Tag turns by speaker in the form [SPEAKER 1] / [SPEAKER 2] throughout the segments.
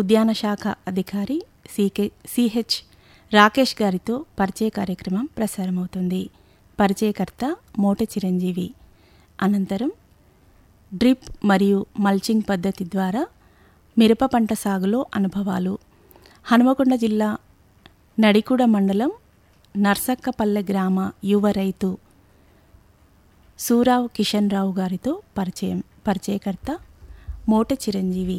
[SPEAKER 1] ఉద్యాన శాఖ అధికారి సికే సిహెచ్ రాకేష్ గారితో పరిచయ కార్యక్రమం ప్రసారమవుతుంది పరిచయకర్త మోట చిరంజీవి అనంతరం డ్రిప్ మరియు మల్చింగ్ పద్ధతి ద్వారా మిరప పంట సాగులో అనుభవాలు హనుమకొండ జిల్లా నడికూడ మండలం నర్సక్కపల్లె గ్రామ యువ రైతు సూరావు కిషన్ రావు గారితో పరిచయం పరిచయకర్త మోట చిరంజీవి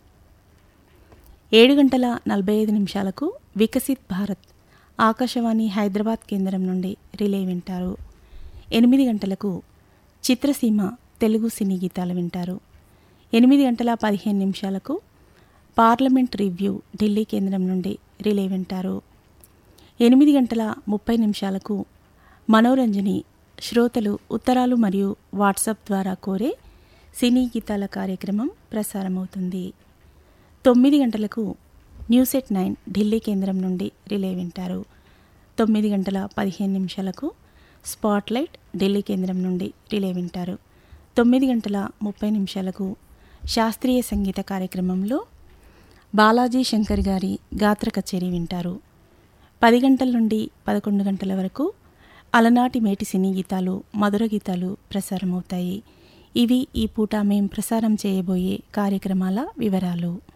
[SPEAKER 1] ఏడు గంటల నలభై ఐదు నిమిషాలకు వికసిత్ భారత్ ఆకాశవాణి హైదరాబాద్ కేంద్రం నుండి రిలే వింటారు ఎనిమిది గంటలకు చిత్రసీమ తెలుగు సినీ గీతాలు వింటారు ఎనిమిది గంటల పదిహేను నిమిషాలకు పార్లమెంట్ రివ్యూ ఢిల్లీ కేంద్రం నుండి రిలే వింటారు ఎనిమిది గంటల ముప్పై నిమిషాలకు మనోరంజని శ్రోతలు ఉత్తరాలు మరియు వాట్సాప్ ద్వారా కోరే సినీ గీతాల కార్యక్రమం ప్రసారమవుతుంది తొమ్మిది గంటలకు న్యూస్ ఎట్ నైన్ ఢిల్లీ కేంద్రం నుండి రిలే వింటారు తొమ్మిది గంటల పదిహేను నిమిషాలకు స్పాట్లైట్ ఢిల్లీ కేంద్రం నుండి రిలే వింటారు తొమ్మిది గంటల ముప్పై నిమిషాలకు శాస్త్రీయ సంగీత కార్యక్రమంలో బాలాజీ శంకర్ గారి గాత్ర కచేరీ వింటారు పది గంటల నుండి పదకొండు గంటల వరకు అలనాటి మేటి సినీ గీతాలు మధుర గీతాలు ప్రసారమవుతాయి ఇవి ఈ పూట మేం ప్రసారం చేయబోయే కార్యక్రమాల వివరాలు